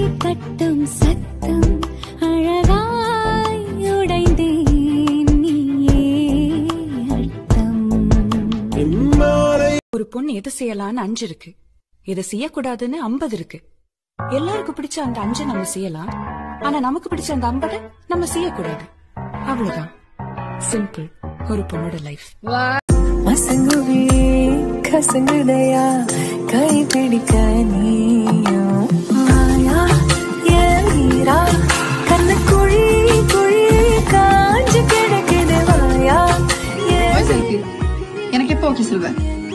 கட்டும் சத்தம் அழகாய் உடைந்தேன் நீயே அர்த்தம் ஒரு பொண்ணு எது செய்யலாம்னு அஞ்சு இருக்கு எதை செய்யக்கூடாதுன்னு ஐம்பது இருக்கு எல்லாருக்கும் பிடிச்ச அந்த அஞ்சை நம்ம செய்யலாம் ஆனா நமக்கு பிடிச்ச அந்த ஐம்பதை நம்ம செய்யக்கூடாது அவ்வளவுதான் சிம்பிள் ஒரு பொண்ணோட லைஃப் மசங்குவே கசங்குதையா கை பிடிக்க நீயும் மாயா ஏறா கண்ண குழி குழி காஞ்சு கிடக்குது வாயா எனக்கு எப்போ ஓகே சொல்லுவ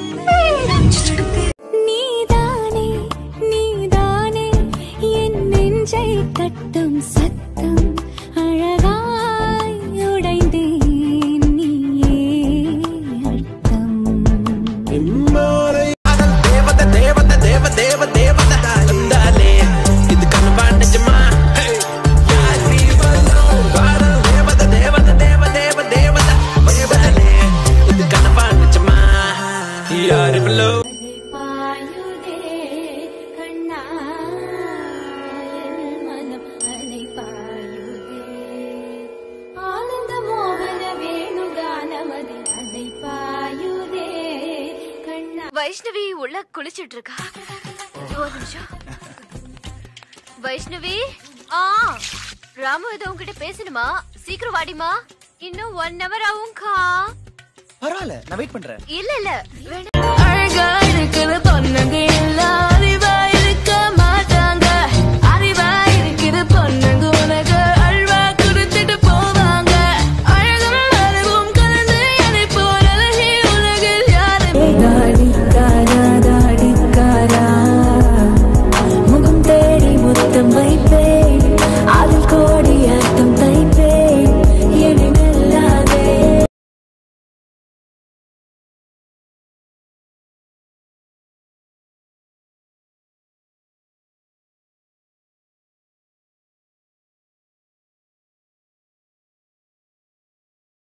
நீதானே நீதானே என் நெஞ்சை கட்டும் சத்தம் அழகாய் உடைந்தேன் நீயே அர்த்தம் தேவத தேவத தேவ தேவ தேவத வந்தாலே இது கனவா நிஜமா Hey, யார் நீ வந்தோம்? வாரம் தேவத தேவத தேவ தேவ தேவத வந்தாலே இது கனவா நிஜமா யார் இவ்வளோ பாயுதே கண்ணா என் மனம் அலை பாயுதே ஆனந்த மோகன வேணுகானமதி அலை பாயுதே கண்ணா வைஷ்ணவி உள்ள குளிச்சிட்டு இருக்கா ஒரு நிமிஷம் வைஷ்ணவி ஆ ராமு ஏதோ உன்கிட்ட பேசணுமா சீக்கிரம் வாடிமா இன்னும் ஒன் ஹவர் ஆகும்க்கா பரவாயில்ல நான் வெயிட் பண்றேன் இல்ல இல்ல வேணாம் அழகா இருக்குது பொண்ணுங்க எல்லாம்